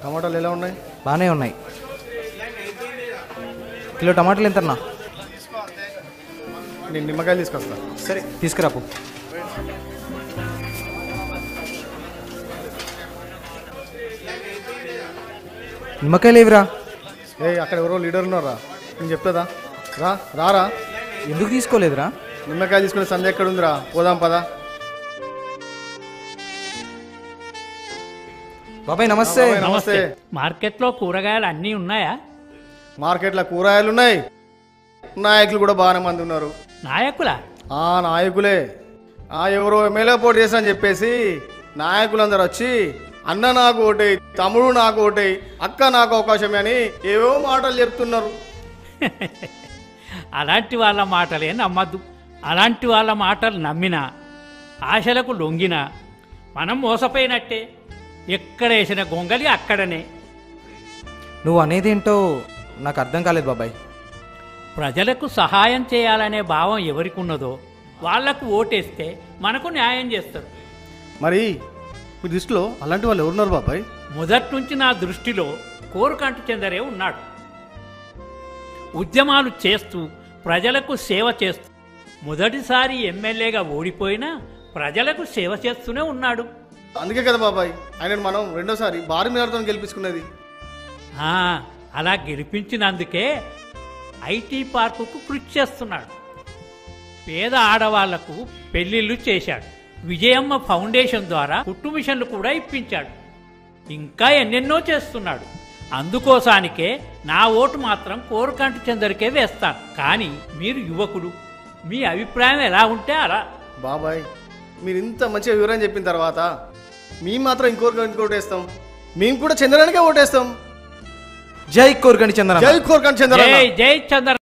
టమాటాలు ఎలా ఉన్నాయి బాగానే ఉన్నాయి కిలో టమాటాలు ఎంతన్నా నేను నిమ్మకాయలు తీసుకొస్తా సరే తీసుకురాపు నిమ్మకాయలు ఏవిరా ఏ అక్కడ ఎవరో లీడర్ ఉన్నారా నేను చెప్తుందా రా రారా ఎందుకు తీసుకోలేదురా నిమ్మకాయ తీసుకునే సంధ్య ఎక్కడ ఉందిరా పోదాం పదా బాబాయ్ నమస్తే బాబాయ్ నమస్తే మార్కెట్లో కూరగాయలు అన్నీ ఉన్నాయా మార్కెట్లో కూరగాయలు ఉన్నాయి నాయకులు కూడా బాగానే మంది ఉన్నారు నాయకులా ఆ నాయకులే ఆ ఎవరో ఎమ్మెల్యే పోటీ చేస్తానని చెప్పేసి నాయకులందరూ వచ్చి అన్న నాకు ఒకటి తమ్ముడు నాకు ఒకటి అక్క నాకు అవకాశమే అని ఏవో మాటలు చెప్తున్నారు అలాంటి వాళ్ళ మాటలే నమ్మద్దు అలాంటి వాళ్ళ మాటలు నమ్మినా ఆశలకు లొంగినా మనం మోసపోయినట్టే ఎక్కడ వేసిన గొంగలి అక్కడనే నువ్వు అనేదేంటో నాకు అర్థం కాలేదు బాబాయ్ ప్రజలకు సహాయం చేయాలనే భావం ఎవరికి ఉన్నదో వాళ్లకు ఓటేస్తే మనకు న్యాయం చేస్తారు మరి మీ దృష్టిలో అలాంటి వాళ్ళు ఎవరున్నారు బాబాయ్ మొదటి నుంచి నా దృష్టిలో కోరుకంటి చెందరే ఉన్నాడు ఉద్యమాలు చేస్తూ ప్రజలకు సేవ చేస్తూ మొదటిసారి ఎమ్మెల్యేగా ఓడిపోయినా ప్రజలకు సేవ చేస్తూనే ఉన్నాడు అందుకే కదా బాబాయ్ ఆయన మనం రెండోసారి భారీ మేరతో గెలిపించుకున్నది ఆ, అలా గెలిపించినందుకే ఐటీ పార్కుకు కృషి చేస్తున్నాడు పేద ఆడవాళ్లకు పెళ్లిళ్ళు చేశాడు విజయమ్మ ఫౌండేషన్ ద్వారా కుట్టు మిషన్లు కూడా ఇప్పించాడు ఇంకా ఎన్నెన్నో చేస్తున్నాడు అందుకోసానికే నా ఓటు మాత్రం కోరుకంటి చందరికే వేస్తాను కానీ మీరు యువకులు మీ అభిప్రాయం ఎలా ఉంటే అలా బాబాయ్ మీరు ఇంత మంచిగా వివరం చెప్పిన తర్వాత మేము మాత్రం ఇంకోటి ఇంకోటి వేస్తాం మేము కూడా చంద్రానికే ఓటేస్తాం జై కోరుగండి చంద్ర జై కోరుకండి చంద్ర జై జై చంద్ర